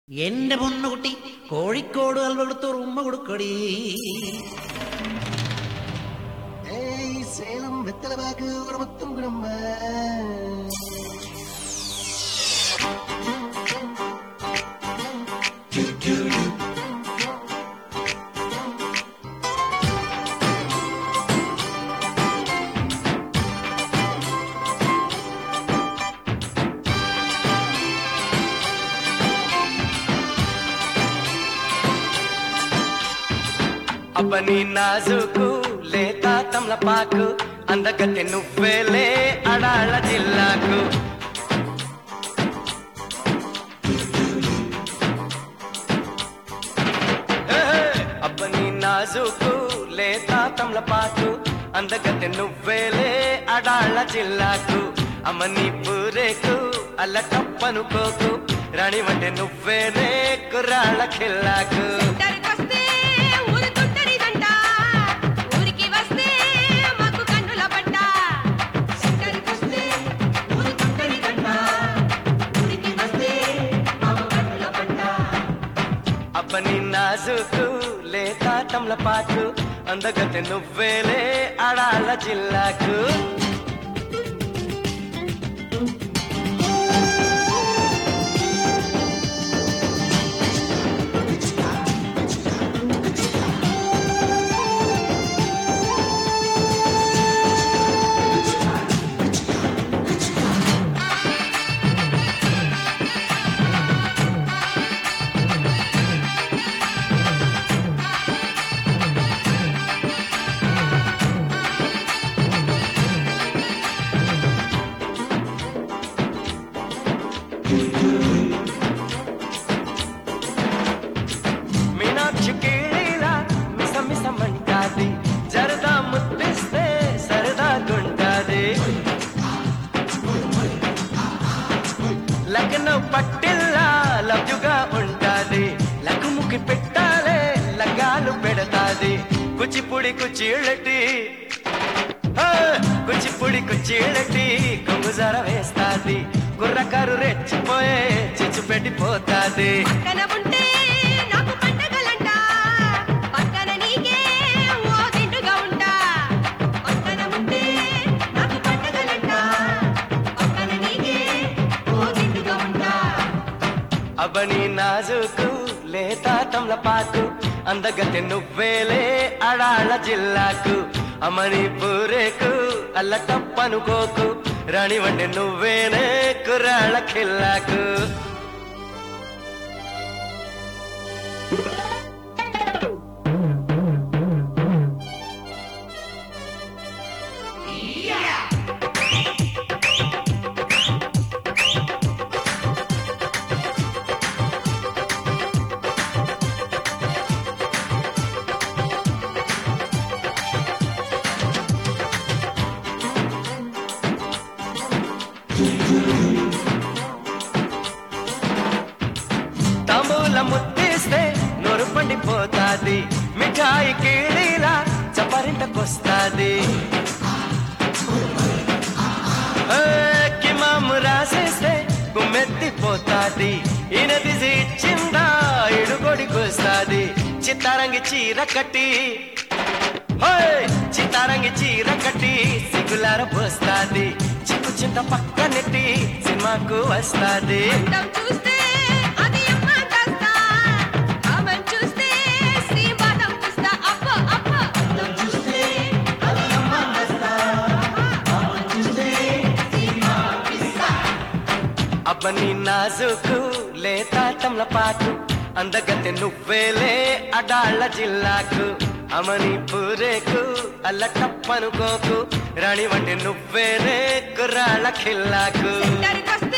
എന്റെ പൊന്നുകുട്ടി കോഴിക്കോട് അൽവ കൊടുത്തൊരു ഉമ്മ കൊടുക്കടി ഏയ് സേലം വെത്തലബാഗ് ഒരു മുത്തും കുടുംബ అబ్బని నాజుకు లేత తమలపాకు అందగత్తె నువ్వేలే అడాళ్ళ జిల్లాకు ఏహే! అబ్బని నాజుకు లేత తమలపాకు అందగత్తె నువ్వేలే అడాళ్ళ జిల్లాకు అమ్మని పూరేకు అల్ల కప్పనుకోకు రాణివంటే నువ్వేనే కుర్రాళ్ళ ఖిల్లాకు ఇద్దరికొస్తే ఊరుకుంటరిదంట. ఊరికి వస్తే మాకు కన్నుల పడ్డ. ఇద్దరికొస్తే ఊరుకుంటరిదంట. ఊరికి వస్తే మాకు కన్నుల పడ్డ. అబ్బని నాజుకు లేత తమలపాకు అందగత్తె నువ్వేలే అడాళ్ళ జిల్లాకు మీనాక్షి కీళీలా మిస మిసమంటాది జరదా ముద్దిస్తే సరదా గుంటాది లగ్నం పట్టిల్లా లవ్యుగా ఉంటాది లగ్గుముకి పెట్టాలే లగ్గాలు పెడతాది కుచిపుడి కుచీళ్ళటి ఆ, కుచిపుడి కుచీళ్ళటి కొంగుజార వేస్తాది కుర్రకారు రెచ్చిపోయే చిచ్చు పెట్టిపోతాది పక్కన ఉంటే నాకు పండగలంట. పక్కన నీకే ఓ దిండుగా ఉంటా. పక్కన ఉంటే నాకు పండగలంట. పక్కన నీకే ఓ దిండుగా ఉంటా. అవని నాజుకు లేత తమలపాకు అందగత్తె నువ్వేలే అడాళ్ళ జిల్లాకు అమని పూరేకు అల్ల తప్పనుకోకు రాణివండి నువ్వేనే కుర్రాళ్ళ ఖిల్లాకు తాంబూల ముద్దిస్తే నోరు పండిపోతాది మిఠాయి కీళీలా చపరింటకొస్తాది ఏ, కిమాము రాసేస్తే గుమ్మెత్తిపోతాది ఈనదిసి ఇచ్చిందా ఇడుగొడికొస్తాది చిత్తారంగి చీర కట్టి హోయ్! చిత్తారంగి చీర కట్టి సిగులార పోస్తాది చిక్కు చింత పక్కనెట్టి సినిమాకు వస్తాది అందం చూస్తే అది అమ్మ కాస్తా. ఆమెను చూస్తే శ్రీవాదం పుస్తా. అబ్బో, అబ్బో. అందం చూస్తే అది అమ్మ కాస్తా. ఆమెను చూస్తే శ్రీవాదం పిస్తా. అబ్బని నాజుకు లేత తమలపాకు అందగత్తె నువ్వేలే అడాళ్ళ జిల్లాకు అమని పూరేకు అల్ల తప్పనుకోకు రాణి వంటి నువ్వేనే కుర్రాళ్ళ ఖిల్లాకు ఇద్దరికొస్తే